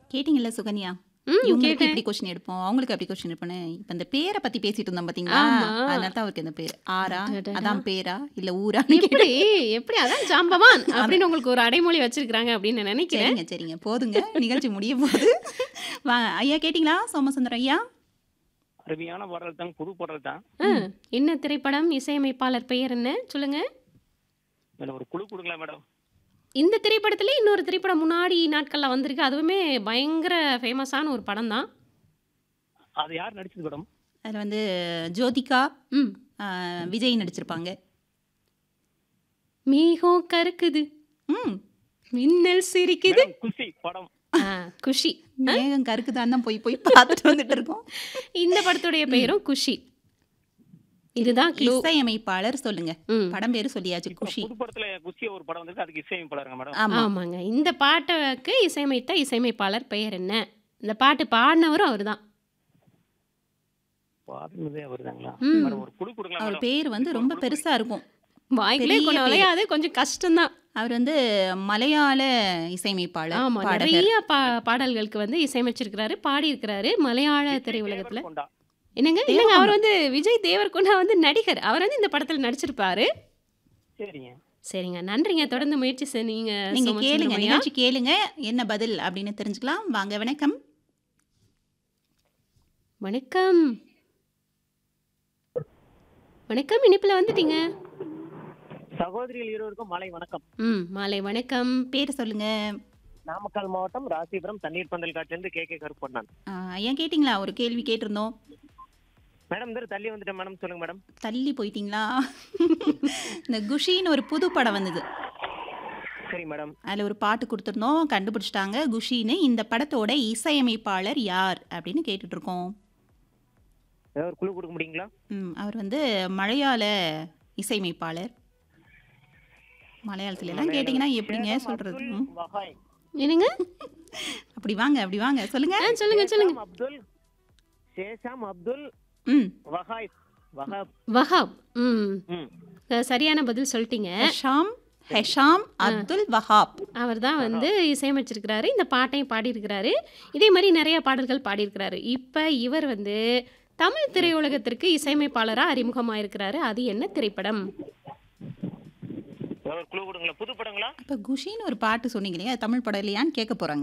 கேட்டிங்கல்ல சுகன்யா ம் இவங்களுக்கு கேட்டேன் இப்படி கொஸ்டின் எடுப்போம் அவங்களுக்கு அப்படி கொஸ்டின் எடுப்போம் இப்ப இந்த பேரை பத்தி பேசிட்டு இருந்தோம் பாத்தீங்களா ஆமா. அதனால தான் அவருக்கு இந்த பேர் ஆரா அடடடா. அதான் பேரா இல்ல ஊரா எப்படி எப்படி அதான் ஜாம்பவான் அப்படின்னு உங்களுக்கு ஒரு அடைமொழி வச்சிருக்காங்க அப்படின்னு நான் நினைக்கிறேன் சரிங்க சரிங்க போதுங்க நிகழ்ச்சி முடிய போகுது வா ஐயா கேட்டிங்களா சோமசுந்தரம் ஐயா அருமையான பாடல் தான் புது பாடல் தான் ஆ, என்ன திரைப்படம் இசையமைப்பாளர் பெயர் என்ன சொல்லுங்க மேடம் ஒரு குழு கொடுங்களா மேடம் இந்த திரைப்படத்துல இன்னொரு திரைப்படம் முன்னாடி நாட்கள்ல வந்திருக்கு அதுவுமே பயங்கர ஃபேமஸான ஒரு படம் தான் அது யார் நடிச்சது மேடம் அதுல வந்து ஜோதிகா ம் ஆ, விஜய் நடிச்சிருப்பாங்க மீகம் கருக்குது ம் மின்னல் சிரிக்குது மேடம் குஷி படம் ஆ, குஷி மேகம் கருக்குதான் தான் போய் போய் பார்த்துட்டு வந்துட்டு இருக்கோம் இந்த படத்துடைய பெயரும் குஷி இதுதான் க்ளூ இசையமைப்பாளர் சொல்லுங்க ம் படம் பேரு சொல்லியாச்சு இப்ப குஷி புது படத்துல குஷி ஒரு படம் வந்திருக்கு அதுக்கு இசையமைப்பாளருங்க மேடம் ஆமா ஆமாங்க இந்த பாட்டுக்கு இசையமைத்த இசையமைப்பாளர் பெயர் என்ன இந்த பாட்டு பாடினவரும் அவர்தான் பாடுனதே வருதாங்களா ம். மேடம் ஒரு குழு கொடுங்களா அவர் மேடம் பேர் வந்து ரொம்ப பெருசா இருக்கும் வாய்க்கிலே பெரிய கொண்டு பேரு. விளையாது கொஞ்சம் கஷ்டம்தான் அவர் வந்து மலையாள இசையமைப்பாளர் ஆமா பாடகர் நிறைய பா பாடல்களுக்கு வந்து இசையமைச்சிருக்கிறாரு பாடியிருக்கிறாரு மலையாள திரையுலகத்துல கொண்டா என்னங்க இல்லைங்க அவர் வந்து விஜய் தேவர்கொண்டா வந்து நடிகர் அவர் வந்து இந்த படத்துல நடிச்சிருப்பாரு சரிங்க சரிங்க நன்றிங்க தொடர்ந்து முயற்சி செய்யுங்க நீங்க சோமசுந்தரம் கேளுங்க ஐயா. நிகழ்ச்சி கேளுங்க என்ன பதில் அப்படின்னு தெரிஞ்சுக்கலாம் வாங்க வணக்கம் வணக்கம் வணக்கம் இனிப்புல வந்துட்டீங்க சகோதரிகள் இருவருக்கும் மாலை வணக்கம் ம் மாலை வணக்கம் பேர் சொல்லுங்க நாமக்கல் மாவட்டம் ராசிபுரம் தண்ணீர் பந்தல் காட்டிலிருந்து கே கே கருப்பண்ணான் ஆ, ஐயா கேட்டிங்களா ஒரு கேள்வி கேட்டிருந்தோம் மேடம் இந்த தள்ளி வந்துட்டேன் மேடம் சொல்லுங்க மேடம் தள்ளி போயிட்டீங்களா இந்த குஷின்னு ஒரு புது படம் வந்தது சரி மேடம் அதில் ஒரு பாட்டு கொடுத்துருந்தோம் கண்டுபிடிச்சிட்டாங்க குஷின்னு இந்த படத்தோட இசையமைப்பாளர் யார் அப்படின்னு கேட்டுட்டு இருக்கோம் ஏதாவது ஒரு குழு கொடுக்க முடியுங்களா ம், அவர் வந்து மலையாள இசையமைப்பாளர் மலையாளத்துல எல்லாம் கேட்டிங்கன்னா எப்படிங்க சொல்றது ம், வஹாய் என்னங்க அப்படி வாங்க அப்படி வாங்க சொல்லுங்க ஆ, சொல்லுங்க சொல்லுங்க சேஷாம் அப்துல் சேஷாம் அப்துல் ம் வஹாய் வஹாப் வஹாப் ம் ம் அஹ் சரியான பதில் சொல்லிட்டீங்க ஹெஷாம் ஹெஷாம் அப்துல் வஹாப் அவர் தான் வந்து இசையமைச்சிருக்கிறாரு இந்த பாட்டையும் பாடியிருக்கிறாரு இதே மாதிரி நிறைய பாடல்கள் பாடியிருக்கிறாரு இப்போ இவர் வந்து தமிழ் திரையுலகத்திற்கு இசையமைப்பாளராக அறிமுகமாயிருக்கிறாரு அது என்ன திரைப்படம் ஏதாவது ஒரு குழு கொடுங்களா புது படங்களா இப்போ குஷின்னு ஒரு பாட்டு சொன்னீங்க இல்லையா அது தமிழ் படம் இல்லையான்னு கேட்க போறாங்க